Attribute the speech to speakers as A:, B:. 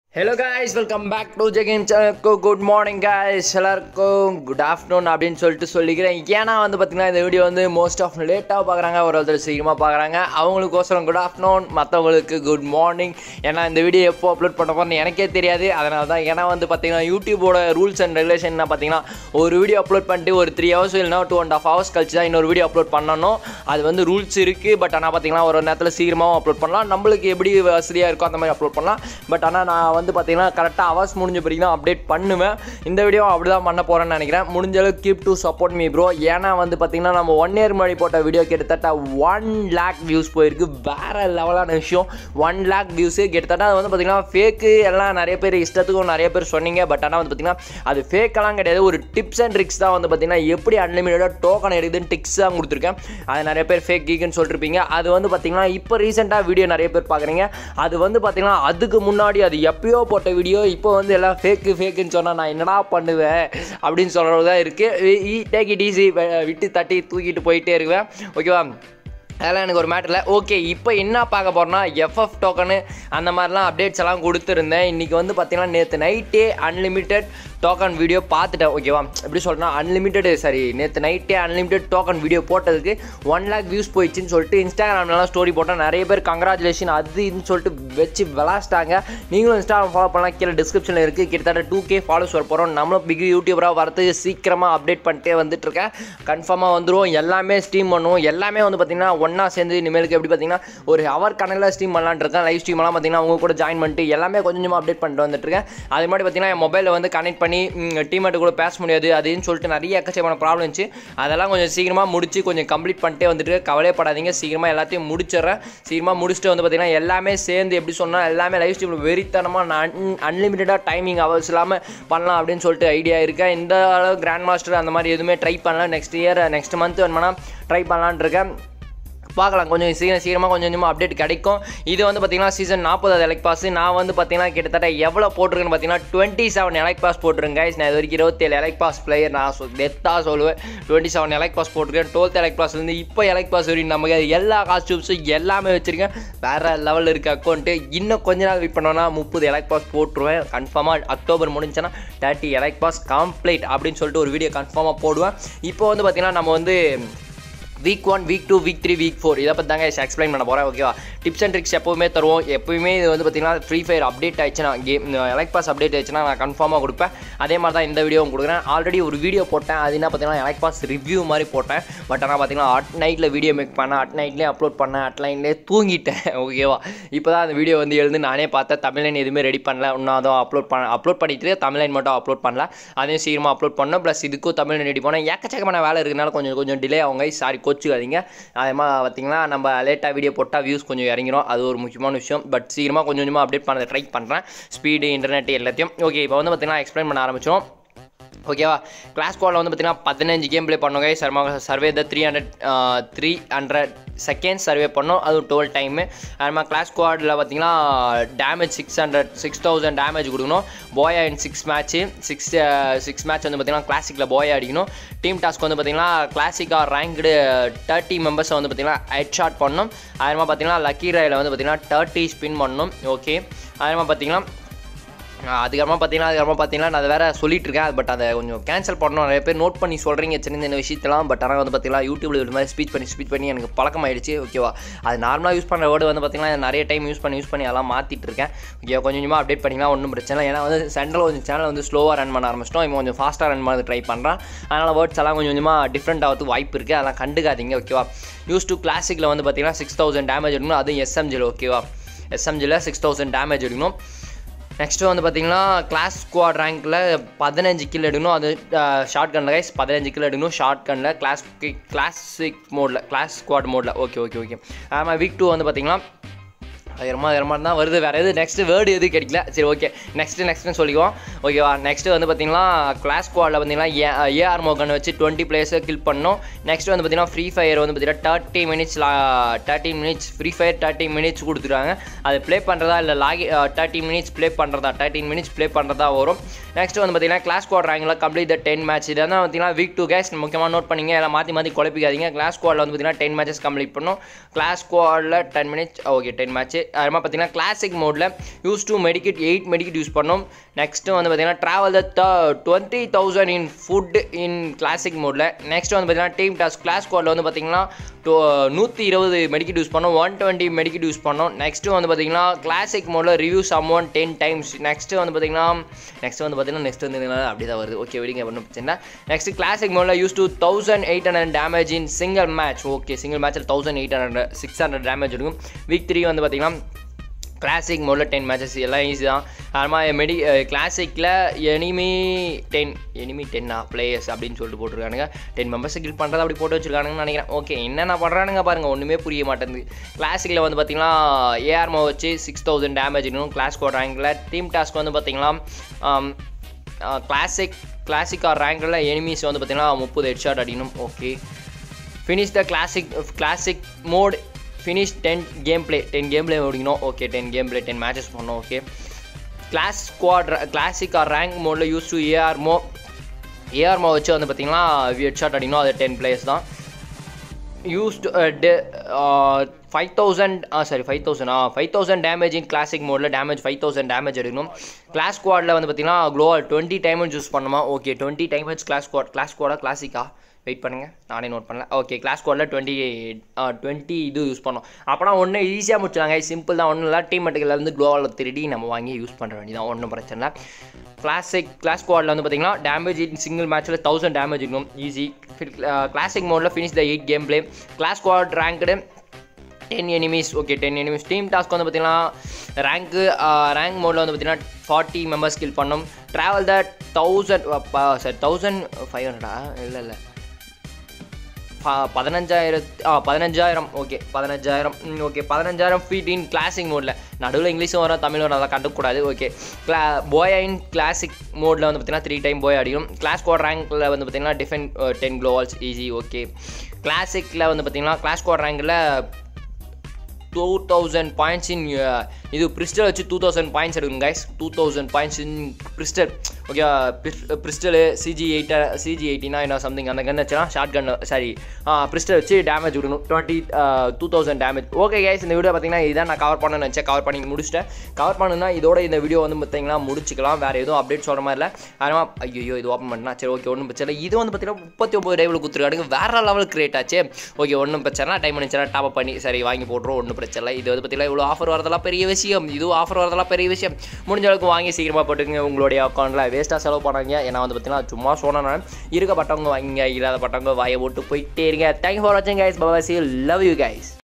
A: Hello guys welcome back to J game சேனலுக்கு good morning guys எல்லாருக்கும் good afternoon அப்படின்னு சொல்லிட்டு சொல்லிக்கிறேன் ஏன்னா வந்து பார்த்தீங்கன்னா இந்த வீடியோ வந்து மோஸ்ட் ஆஃப் லேட்டாக பார்க்குறாங்க ஒரு ஒருத்தர் சீக்கிரமாக பார்க்குறாங்க அவங்களுக்கோசரம் குட் ஆஃப்டர்நூன் மற்றவங்களுக்கு குட் மார்னிங் ஏன்னா இந்த வீடியோ எப்போ அப்லோட் பண்ண போகிறேன்னு எனக்கே தெரியாது அதனால தான் ஏன்னா வந்து பார்த்தீங்கன்னா யூடியூபோட ரூல்ஸ் அண்ட் ரெகுலேஷன் பார்த்தீங்கன்னா ஒரு வீடியோ அப்லோட் பண்ணிட்டு ஒரு த்ரீ ஹவர்ஸ் இல்லைனா டூ அண்ட் ஹாஃப் ஹவர்ஸ் கழிச்சு தான் இன்னொரு வீடியோ அப்லோட் பண்ணணும் அது வந்து ரூல்ஸ் இருக்குது பட் ஆனால் பார்த்தீங்கன்னா ஒரு நேரத்தில் சீக்கிரமாகவும் அப்லோட் பண்ணலாம் நம்மளுக்கு எப்படி வசதியாக இருக்கோ அந்த மாதிரி அப்லோட் பண்ணலாம் பட் ஆனால் நான் வந்து பார்த்தீங்கன்னா கரெக்டாக ஹவர்ஸ் முடிஞ்ச பிறகு தான் அப்டேட் பண்ணுவேன் இந்த வீடியோ அப்படி தான் பண்ண போகிறேன்னு நினைக்கிறேன் முடிஞ்ச அளவுக்கு keep to support me bro ஏன்னா வந்து பார்த்தீங்கன்னா நம்ம ஒன் இயர் முன்னாடி போட்ட வீடியோ கிட்டத்தட்ட ஒன் லேக் வியூஸ் போயிருக்கு வேறு லெவலான விஷயம் ஒன் லேக் வியூஸு கிட்டத்தட்ட அது வந்து பார்த்தீங்கன்னா ஃபேக்கு எல்லாம் நிறைய பேர் இஷ்டத்துக்கும் நிறைய பேர் சொன்னீங்க பட் ஆனால் வந்து பார்த்தீங்கன்னா அது ஃபேக்கெல்லாம் கிடையாது ஒரு டிப்ஸ் அண்ட் ட்ரிக்ஸ் தான் வந்து பார்த்தீங்கன்னா எப்படி அன்லிமிட்டடாக டோக்கன் எடுக்குதுன்னு டிக்ஸ் தான் கொடுத்துருக்கேன் அது நிறைய பேர் ஃபேக் கீக்குன்னு சொல்லிருப்பீங்க அது வந்து பார்த்தீங்கன்னா இப்போ ரீசெண்டாக வீடியோ நிறைய பேர் பார்க்குறீங்க அது வந்து பார்த்தீங்கன்னா அதுக்கு முன்னாடி அது எப்பயோ போட்ட வீடியோ இப்போ வந்து எல்லாம் ஃபேக்கு ஃபேக்குன்னு சொன்னால் நான் என்னடா பண்ணுவேன் அப்படின்னு சொல்கிறது தான் இருக்குது டேக் இட் ஈஸி விட்டு தட்டி தூக்கிட்டு போயிட்டே இருக்குவேன் ஓகேவா அதெல்லாம் எனக்கு ஒரு மேட்டர் இல்லை ஓகே இப்போ என்ன பார்க்க போகிறோன்னா எஃப்எஃப் டோக்கனு அந்த மாதிரிலாம் அப்டேட்ஸ் எல்லாம் கொடுத்துருந்தேன் இன்றைக்கி வந்து பார்த்தீங்கன்னா நேற்று நைட்டே அன்லிமிட்டெட் டோக்கன் வீடியோ பார்த்துட்டேன் ஓகேவா எப்படி சொல்கிறேன்னா அன்லிமிட்டெட் சரி நேற்று நைட்டே அன்லிமிட்டெட் டோக்கன் வீடியோ போட்டதுக்கு ஒன் லேக் வியூஸ் போயிடுச்சுன்னு சொல்லிட்டு இன்ஸ்டாகிராம்லாம் ஸ்டோரி போட்டேன் நிறைய பேர் கங்க்ராச்சுலேஷன் அது இதுன்னு சொல்லிட்டு வச்சு விளாசிட்டாங்க நீங்களும் இன்ஸ்டாகிராம் ஃபாலோ பண்ணலாம் கீழே டிஸ்கிரிப்ஷனில் இருக்குது கிட்டத்தட்ட டூ கே ஃபாலோஸ் வர போகிறோம் நம்மளும் பிக் யூடியூபராக வரதுக்கு சீக்கிரமாக அப்டேட் பண்ணிட்டே வந்துட்டுருக்கேன் கன்ஃபார்மாக வந்துடும் எல்லாமே ஸ்ட்ரீம் பண்ணுவோம் எல்லாமே வந்து பார்த்திங்கன்னா ஒன்றா சேர்ந்து இனிமேலுக்கு எப்படி பார்த்தீங்கன்னா ஒரு ஹவர் கணக்கில் ஸ்ட்ரீம் பண்ணலான்னு இருக்கேன் லைவ் ஸ்ட்ரீம்லாம் பார்த்தீங்கன்னா அவங்க கூட ஜாயின் பண்ணிட்டு எல்லாமே கொஞ்சம் கொஞ்சமாக அப்டேட் பண்ணிட்டு வந்துட்டுருக்கேன் அது மாதிரி பார்த்தீங்கன்னா என் மொபைலில் வந்து கனெக்ட் பண்ணி டீமேட்டு கூட பேச முடியாது அதுன்னு சொல்லிட்டு நிறைய எக்கச்சக்கமான ப்ராப்ளம் இருந்துச்சு அதெல்லாம் கொஞ்சம் சீக்கிரமாக முடிச்சு கொஞ்சம் கம்ப்ளீட் பண்ணிட்டே வந்துட்டு கவலைப்படாதீங்க சீக்கிரமாக எல்லாத்தையும் முடிச்சிடுறேன் சீக்கிரமாக முடிச்சுட்டு வந்து பார்த்தீங்கன்னா எல்லாமே சேர்ந்து எப்படி சொன்னால் எல்லாமே லைவ் ஸ்ட்ரீமில் வெறித்தனமாக நான் அன்லிமிட்டடாக டைமிங் ஹவர்ஸ் இல்லாமல் பண்ணலாம் அப்படின்னு சொல்லிட்டு ஐடியா இருக்கேன் இந்த அளவு கிராண்ட் மாஸ்டர் அந்த மாதிரி எதுவுமே ட்ரை பண்ணலாம் நெக்ஸ்ட் இயர் நெக்ஸ்ட் மந்த் வேணுமானா ட்ரை பண்ணலான் இருக்கேன் பார்க்கலாம் கொஞ்சம் சீக்கிரம் சீக்கிரமாக கொஞ்சம் கொஞ்சமாக அப்டேட் கிடைக்கும் இது வந்து பார்த்தீங்கன்னா சீசன் நாற்பதாவது எலக்ட் பாஸ் நான் வந்து பார்த்தீங்கன்னா கிட்டத்தட்ட எவ்வளோ போட்டிருக்கேன்னு பார்த்தீங்கன்னா டுவெண்ட்டி செவன் எலக்ட் பாஸ் போட்டிருக்கேன் guys. நான் இது வரைக்கும் இருபத்தேழு எலக்ட் பாஸ் பிளேயர் நான் சொல் டெத்தாக சொல்லுவேன் டுவெண்ட்டி செவன் எலக்ட் பாஸ் போட்டிருக்கேன் டுவெல்த் எலக்ட் பாஸ்லேருந்து இப்போ எலக்ட் பாஸ் வரைக்கும் நமக்கு எல்லா காஸ்டியூம்ஸும் எல்லாமே வச்சுருக்கேன் வேறு லெவலில் இருக்க அக்கௌண்ட்டு இன்னும் கொஞ்ச நாள் வெயிட் பண்ணோன்னா முப்பது எலக்ட் பாஸ் போட்டுருவேன் கன்ஃபார்மாக அக்டோபர் முடிஞ்சுன்னா தேர்ட்டி எலக்ட் பாஸ் கம்ப்ளீட் அப்படின்னு சொல்லிட்டு ஒரு வீடியோ கன்ஃபார்மாக போடுவேன் இப்போ வந்து பார்த்தீங்கன்னா நம்ம வந்து week one week two week three week four இதை பற்றி தாங்க எக்ஸ்பிளைன் பண்ண போகிறேன் ஓகேவா டிப்ஸ் அண்ட் ட்ரிக்ஸ் எப்போவுமே தருவோம் எப்போயுமே இது வந்து பார்த்திங்கன்னா ஃப்ரீ ஃபயர் அப்டேட் ஆயிடுச்சுன்னா கேம் எலக்ட் பாஸ் அப்டேட் ஆயிடுச்சுன்னா நான் கன்ஃபார்மாக கொடுப்பேன் அதே மாதிரி தான் இந்த வீடியோவும் கொடுக்குறேன் ஆல்ரெடி ஒரு வீடியோ போட்டேன் அது என்ன பார்த்தீங்கன்னா எலக்ட் பாஸ் ரிவ்யூ மாதிரி போட்டேன் பட் ஆனால் பார்த்தீங்கன்னா அட் நைட்டில் வீடியோ மேக் பண்ணேன் அட் நைட்லேயே அப்லோட் பண்ணேன் அட் லைன்லேயே தூங்கிட்டேன் ஓகேவா இப்போ தான் அந்த வீடியோ வந்து எழுந்து நானே பார்த்தேன் தமிழ்லைன் எதுவுமே ரெடி பண்ணல இன்னும் அதுவும் அப்லோட் பண்ண அப்லோட் பண்ணிட்டு தமிழ்லைன் மட்டும் அப்லோட் பண்ணல அதையும் சீக்கிரமாக அப்லோட் பண்ணோம் ப்ளஸ் இதுக்கும் தமிழ் ரெடி பண்ணேன் ஏக்கச்சக்கமான வேலை இருக்கிறனால கொஞ்சம் கொஞ்சம் டிலே ஆகுங்க சாரி கோச்சுக்காதீங்க அதே மாதிரி பார்த்தீங்கன்னா நம்ம லேட்டாக வீடியோ போட்டால் வியூஸ் கொஞ்சம் இறங்கிரும் அது ஒரு முக்கியமான விஷயம் பட் சீக்கிரமாக கொஞ்சம் கொஞ்சமாக அப்டேட் பண்ண ட்ரை பண்ணுறேன் ஸ்பீடு இன்டர்நெட் எல்லாத்தையும் ஓகே இப்போ வந்து பார்த்தீங்கன்னா எக்ஸ்பிளைன் பண்ண ஆரம்பிச்சோம் ஓகேவா கிளாஸ் ஸ்குவாடில் வந்து பார்த்தீங்கன்னா பதினஞ்சு கேம் ப்ளே பண்ணுவோங்க சர்மா survive the three hundred three hundred seconds survive பண்ணோம் அதுவும் டுவெல் டைமு அதுமாதிரி கிளாஸ் ஸ்குவாடில் பார்த்தீங்கன்னா damage six hundred six thousand damage கொடுக்கணும் போயா in six match six six match வந்து பார்த்தீங்கன்னா கிளாசிக்கில் போயா அடிக்கணும் டீம் டாஸ்க் வந்து பார்த்தீங்கன்னா கிளாசிக்காக ரேங்க்டு தேர்ட்டி மெம்பர்ஸை வந்து பார்த்தீங்கன்னா ஹெட் ஷாட் பண்ணணும் அது மாதிரி பார்த்தீங்கன்னா லக்கி ராயில் வந்து பார்த்தீங்கன்னா தேர்ட்டி ஸ்பின் பண்ணணும் ஓகே அது மாதிரி பார்த்தீங்கன்னா அதுக்கப்புறமா பார்த்தீங்கன்னா அதுக்கப்புறமா பார்த்தீங்கன்னா நான் அதை வேறு சொல்லிட்டு இருக்கேன் பட் அதை கொஞ்சம் கேன்சல் பண்ணணும் நிறைய பேர் நோட் பண்ணி சொல்கிறீங்க சின்ன சின்ன விஷயத்தெல்லாம் பட் ஆனால் வந்து பார்த்தீங்கன்னா யூடியூப்ல இது மாதிரி ஸ்பீச் பண்ணி ஸ்பீச் பண்ணி எனக்கு பழக்கமாயிடுச்சு ஓகேவா அது நார்மலாக யூஸ் பண்ணுற வேர்டு வந்து பார்த்தீங்கன்னா நிறைய டைம் யூஸ் பண்ணி யூஸ் பண்ணி அதெல்லாம் மாற்றிட்டு இருக்கேன் ஓகே கொஞ்சம் கொஞ்சமாக அப்டேட் பண்ணிக்கலாம் ஒன்றும் பிரச்சனை இல்லை ஏன்னா வந்து சென்ட்ரல் கொஞ்சம் சேனல் வந்து ஸ்லோவாக ரன் பண்ண ஆரம்பிச்சிட்டோம் இப்போ கொஞ்சம் ஃபாஸ்ட்டாக ரன் பண்ணது ட்ரை பண்ணுறேன் அதனால் வேர்ட்ஸ் எல்லாம் கொஞ்சம் கொஞ்சமாக டிஃப்ரெண்ட் ஆகிறதுக்கு வாய்ப்பு இருக்குது அதெல்லாம் கண்டுக்காதீங்க ஓகேவா யூஸ் டூ கிளாசிக்கில் வந்து பார்த்தீங்கன்னா சிக்ஸ் தௌசண்ட் டேமேஜ் எடுக்கணும் அதுவும் எஸ்எம்ஜியில் ஓகேவா எஸ்எம்ஜியில் சிக்ஸ் தௌசண்ட் டேமேஜ் எடுக்கணும் நெக்ஸ்ட்டு வந்து பார்த்தீங்கன்னா கிளாஸ் ஸ்குவாட் ரேங்க்கில் பதினஞ்சு கில் எடுக்கணும் அது ஷார்ட் கனில் கைஸ் பதினஞ்சு கில் எடுக்கணும் ஷார்ட் கனில் கிளாஸ் கிளாசிக் மோடில் கிளாஸ் ஸ்குவாட் மோடில் ஓகே ஓகே ஓகே ஆமாம் வீக் டூ வந்து பார்த்தீங்கன்னா ஆயிரமா ஆயிரமா தான் வருது வேறு எது நெக்ஸ்ட் வேர்டு எது கிடைக்கல சரி ஓகே நெக்ஸ்ட்டு நெக்ஸ்ட்னு சொல்லிக்குவோம் ஓகேவா நெக்ஸ்ட்டு வந்து பார்த்தீங்கன்னா கிளாஸ் ஸ்குவாடில் பார்த்தீங்கன்னா ஏ ஏஆர் மோகன் வச்சு டுவெண்ட்டி பிளேயர்ஸை கில் பண்ணோம் நெக்ஸ்ட் வந்து பார்த்தீங்கன்னா ஃப்ரீ ஃபயர் வந்து பார்த்தீங்கன்னா thirty minutes thirty minutes free fire thirty minutes கொடுத்துருக்காங்க அது ப்ளே பண்ணுறதா இல்லை லாகி தேர்ட்டி மினிட்ஸ் ப்ளே பண்ணுறதா தேர்ட்டின் மினிட்ஸ் ப்ளே பண்ணுறதா வரும் நெக்ஸ்ட் வந்து பார்த்தீங்கன்னா கிளாஸ் ஸ்குவாட் ரேங்கில் கம்ப்ளீட் த டென் மேட்ச் இதை தான் பார்த்தீங்கன்னா வீக் டூ கேஸ் முக்கியமாக நோட் பண்ணிங்க எல்லாம் மாற்றி மாற்றி குழப்பிக்காதீங்க கிளாஸ் ஸ்குவாடில் வந்து பார்த்தீங்கன்னா டென் மேட்சஸ் கம்ப்ளீட் பண்ணோம் class ஸ்குவாடில் ten minutes okay ten match அதுமாதிரி பார்த்தீங்கன்னா கிளாசிக் மோடில் use two medkit eight medkit use பண்ணோம் நெக்ஸ்ட்டு வந்து பார்த்தீங்கன்னா travel the twenty thousand in foot in classic மோடில் நெக்ஸ்ட் வந்து பார்த்தீங்கன்னா டீம் டாஸ்க் கிளாஸ் கோடில் வந்து பார்த்தீங்கன்னா டூ நூற்றி இருபது மெடிக்கிட் யூஸ் பண்ணோம் ஒன் டுவெண்ட்டி மெடிக்கிட் யூஸ் பண்ணோம் நெக்ஸ்ட்டு வந்து பார்த்தீங்கன்னா கிளாசிக் மோடில் review some one ten times next வந்து பார்த்தீங்கன்னா நெக்ஸ்ட் வந்து பார்த்தீங்கன்னா நெக்ஸ்ட் வந்து அப்படி தான் வருது ஓகே விடுங்க ஒன்றும் பிரச்சனை நெக்ஸ்ட் கிளாசிக் மோடில் use two thousand eight hundred damage in single match okay single மேட்ச்சில் thousand eight hundred six hundred damage இருக்கும் வீக் த்ரீ வந்து பார்த்தீங்கன்னா கிளாசிக் மோடில் டென் மேட்சஸ் எல்லாம் ஈஸி தான் அதுமாதிரி மெடி கிளாசிக்கில் எனிமி டென் எனிமி டென்னா பிளேயர்ஸ் அப்படின்னு சொல்லிட்டு போட்டிருக்கானுங்க டென் மெம்பர்ஸ் கில் பண்ணுறது அப்படி போட்டு வச்சிருக்கானுங்கன்னு நினைக்கிறேன் ஓகே என்னென்ன பண்ணுறானுங்க பாருங்கள் ஒன்றுமே புரிய மாட்டேங்குது கிளாசிக்கில் வந்து பார்த்தீங்கன்னா ஏஆர்மோ வச்சு சிக்ஸ் தௌசண்ட் டேமேஜ் இருக்கும் கிளாஸ் கோட் ரேங்கில் டீம் டாஸ்க் வந்து பார்த்தீங்கன்னா கிளாசிக் கிளாசிக் ஆர் ரேங்கில் எனிமீஸ் வந்து பார்த்தீங்கன்னா முப்பது ஹெட் ஷாட் அடிக்கணும் okay finish the classic classic mode finish ten game play ten game play முடிக்கணும் okay ten game play ten matches பண்ணோம் okay clash squad classic or rank மோடில் use two AR ammo AR ammo வச்சு வந்து பார்த்தீங்கன்னா head shot அடிக்கணும் அது ten players தான் used five thousand ah sorry five thousand ah five thousand damage in classic மோடில் damage five thousand damage எடுக்கணும் clash ஸ்குவாடில் வந்து பார்த்தீங்கன்னா க்ளோவால் டுவெண்ட்டி டைமேஜ் யூஸ் பண்ணுமா okay twenty damage clash squad clash ஸ்குவாடா கிளாசிக்கா வெயிட் பண்ணுங்கள் நானே நோட் பண்ணல ஓகே கிளாஸ் கோடில் டுவெண்ட்டி டுவெண்ட்டி இது யூஸ் பண்ணோம் அப்போனா ஒன்று ஈஸியாக முடிச்சாங்க சிம்பிள் தான் ஒன்றும் இல்லை டீம் மெட்டுகள்லேருந்து க்ளோவால் திருடி நம்ம வாங்கி யூஸ் பண்ணுற வேண்டியதான் ஒன்றும் பிரச்சனை இல்லை கிளாசிக் கிளாஸ் கோடில் வந்து பார்த்தீங்கன்னா டேமேஜ் இன் சிங்கிள் மேட்ச்சில் தௌசண்ட் டேமேஜ் இருக்கும் ஈஸி கிளாசிக் மோடில் finish the eight game play clash கோட் ranked ten enemies okay ten enemies team task வந்து பார்த்தீங்கன்னா ரேங்க்கு ரேங்க் மோடில் வந்து பார்த்தீங்கன்னா ஃபார்ட்டி மெம்பர்ஸ் கில் பண்ணோம் travel the thousand sir thousand five ஹண்ட்ரடா இல்லை இல்லை பதினஞ்சாயிரத்து ஆ பதினஞ்சாயிரம் ஓகே பதினஞ்சாயிரம் ஓகே பதினஞ்சாயிரம் ஃபீட் இன் கிளாசிக் மோடில் நடுவில் இங்கிலீஷும் வரும் தமிழும் வரும் அதை கண்டுக்கூடாது ஓகே கிளா போயா இன் கிளாசிக் மோடில் வந்து பார்த்தீங்கன்னா த்ரீ டைம் போய் அடிக்கும் கிளாஸ் கோட் ரேங்க்கில் வந்து பார்த்தீங்கன்னா defend ten gloo walls easy okay கிளாசிக்கில் வந்து பார்த்தீங்கன்னா கிளாஸ் கோட் ரேங்கில் டூ தௌசண்ட் பாயிண்ட்ஸ் இன் இது பிரிஸ்டல் வச்சு டூ தௌசண்ட் பாயிண்ட்ஸ் எடுக்கும் guys two thousand points in பிரிஸ்டல் ஓகே பிரிஸ்டலு சிஜி எயிட்டா சிஜி எயிட்டினா என்ன சம்திங் அந்த கன் வச்சுனா ஷார்ட் கன் சாரி பிரிஸ்டல் வச்சு டேமேஜ் விடணும் twenty two thousand damage okay guys இந்த வீடியோ பார்த்தீங்கன்னா இதான் நான் கவர் பண்ணணும்னு நினச்சேன் கவர் பண்ணி முடிச்சிட்டேன் கவர் பண்ணுன்னா இதோட இந்த வீடியோ வந்து பார்த்தீங்கன்னா முடிச்சிக்கலாம் வேறு எதுவும் அப்டேட் சொல்கிற மாதிரி இல்லை அதனால் ஐயோ இது ஓப்பன் பண்ணா சரி ஓகே ஒன்றும் பிரச்சனை இது வந்து பார்த்தீங்கன்னா முப்பத்தி ஒம்பது டைவில் கொடுத்துருக்காங்க வேறு லெவல் கிரியேட் ஆச்சு ஓகே ஒன்றும் பிரச்சனை டைம் பண்ணிச்சுனா டாப் பண்ணி சரி வாங்கி போட்டுரும் ஒன்றும் பிரச்சனை இல்லை இது வந்து பார்த்தீங்கன்னா இவ்வளோ ஆஃபர் வரதெல்லாம் பெரிய விஷயம் இது ஆஃபர் வரதெல்லாம் பெரிய விஷயம் முடிஞ்ச அளவுக்கு வாங்கி சீக்கிரமாக போட்டுக்கங்க உங்களுடைய அக்கௌண்ட்டில் வேஸ்ட்டாக செலவு பண்ணாங்க ஏன்னா வந்து பார்த்தீங்கன்னா சும்மா சொன்னேன் இருக்கப்பட்டவங்க வாங்கிங்க இல்லாதப்பட்டவங்க வாயை போட்டு போயிட்டே இருங்க தேங்க்யூ ஃபார் வாட்சிங் கைஸ் பபாசி லவ் யூ கைஸ்